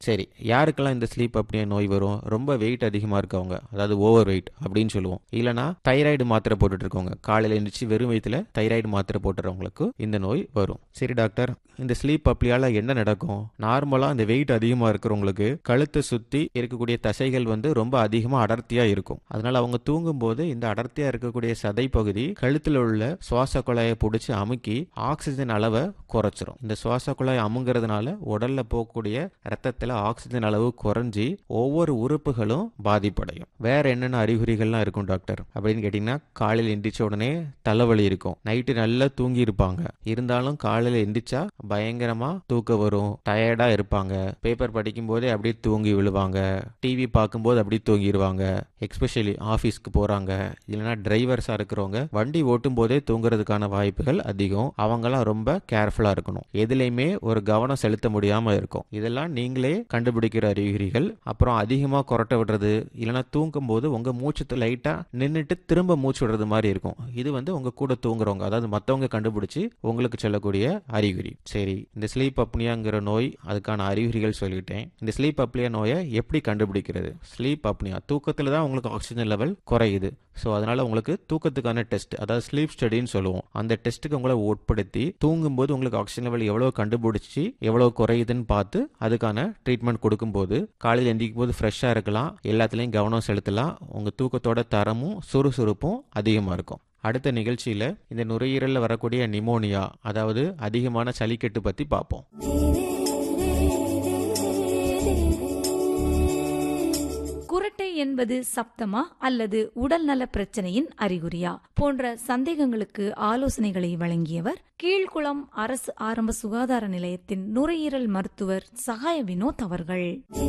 சரி யாருக்கெல்லாம் இந்த ஸ்லீப் அப்படியே நோய் வரும் ரொம்ப வெயிட் அதிகமாக இருக்கவங்க அதாவது ஓவர் வெயிட் அப்படின்னு சொல்லுவோம் இல்லைனா தைராய்டு மாத்திரை போட்டுட்டு இருக்கவங்க காலையில் எழுந்திரிச்சு வெறும் வயிற்றுல தைராய்டு மாத்திரை போட்டுறவங்களுக்கு இந்த நோய் வரும் சரி டாக்டர் இந்த ஸ்லீப் அப்ளியால என்ன நடக்கும் நார்மலா இந்த வெயிட் அதிகமா இருக்கிறவங்களுக்கு கழுத்தை சுத்தி இருக்கக்கூடிய தசைகள் வந்து ரொம்ப அதிகமா அடர்த்தியா இருக்கும் அதனால அவங்க தூங்கும் போது இந்த அடர்த்தியா இருக்கக்கூடிய சதை பகுதி கழுத்துல உள்ள சுவாச குழாயை பிடிச்சி அமுக்கி ஆக்சிஜன் அளவை குறைச்சிரும் இந்த சுவாச குழாய் அமுங்கிறதுனால உடல்ல போகக்கூடிய ரத்தத்துல ஆக்சிஜன் அளவு குறைஞ்சி ஒவ்வொரு உறுப்புகளும் பாதிப்படையும் வேற என்னென்ன அறிகுறிகள்லாம் இருக்கும் டாக்டர் அப்படின்னு கேட்டீங்கன்னா காலையில் எந்திரிச்ச உடனே தலைவலி இருக்கும் நைட்டு நல்லா தூங்கி இருப்பாங்க இருந்தாலும் காலையில் எந்திரிச்சா பயங்கரமா தூக்கம் வரும் டயர்டா இருப்பாங்க பேப்பர் படிக்கும் போதே அப்படியே தூங்கி விழுவாங்க டிவி பார்க்கும்போது அப்படியே தூங்கிடுவாங்க எக்ஸ்பெஷலி ஆஃபீஸ்க்கு போறாங்க இல்லைன்னா டிரைவர்ஸா இருக்கிறவங்க வண்டி ஓட்டும் போதே தூங்குறதுக்கான வாய்ப்புகள் அதிகம் அவங்கெல்லாம் ரொம்ப கேர்ஃபுல்லா இருக்கணும் எதுலையுமே ஒரு கவனம் செலுத்த முடியாம இருக்கும் இதெல்லாம் நீங்களே கண்டுபிடிக்கிற அறிகுறிகள் அப்புறம் அதிகமா கொரட்டை விடுறது இல்லைன்னா தூங்கும் போது உங்க மூச்சு லைட்டா நின்றுட்டு திரும்ப மூச்சு விடுறது மாதிரி இருக்கும் இது வந்து உங்க கூட தூங்குறவங்க அதாவது மற்றவங்க கண்டுபிடிச்சு உங்களுக்கு சொல்லக்கூடிய அறிகுறி சரி இந்த ஸ்லீப் அப்னியாங்கிற நோய் அதுக்கான அறிகுறிகள் சொல்லிட்டேன் இந்த ஸ்லீப் அப்னியா நோயை எப்படி கண்டுபிடிக்கிறது ஸ்லீப் அப்னியா தூக்கத்தில் தான் உங்களுக்கு ஆக்சிஜன் லெவல் குறையுது ஸோ அதனால உங்களுக்கு தூக்கத்துக்கான டெஸ்ட் அதாவது ஸ்லீப் ஸ்டடின்னு சொல்லுவோம் அந்த டெஸ்ட்டுக்கு உங்களை உட்படுத்தி தூங்கும்போது உங்களுக்கு ஆக்சிஜன் லெவல் எவ்வளோ கண்டுபிடிச்சி எவ்வளோ குறையுதுன்னு பார்த்து அதுக்கான ட்ரீட்மெண்ட் கொடுக்கும்போது காலையில் எந்திரிக்கும் போது ஃப்ரெஷ்ஷாக இருக்கலாம் எல்லாத்துலேயும் கவனம் செலுத்தலாம் உங்கள் தூக்கத்தோட தரமும் சுறுசுறுப்பும் அதிகமாக இருக்கும் அடுத்த நிகழ்ச்சியில் இந்த நுரையீரலில் வரக்கூடிய நிமோனியா அதாவது அதிகமான சளிக்கட்டு பற்றி பார்ப்போம் குரட்டை என்பது சப்தமா அல்லது உடல்நல பிரச்சனையின் அறிகுறியா போன்ற சந்தேகங்களுக்கு ஆலோசனைகளை வழங்கியவர் கீழ்குளம் அரசு ஆரம்ப சுகாதார நிலையத்தின் நுரையீரல் மருத்துவர் சகாய வினோத் அவர்கள்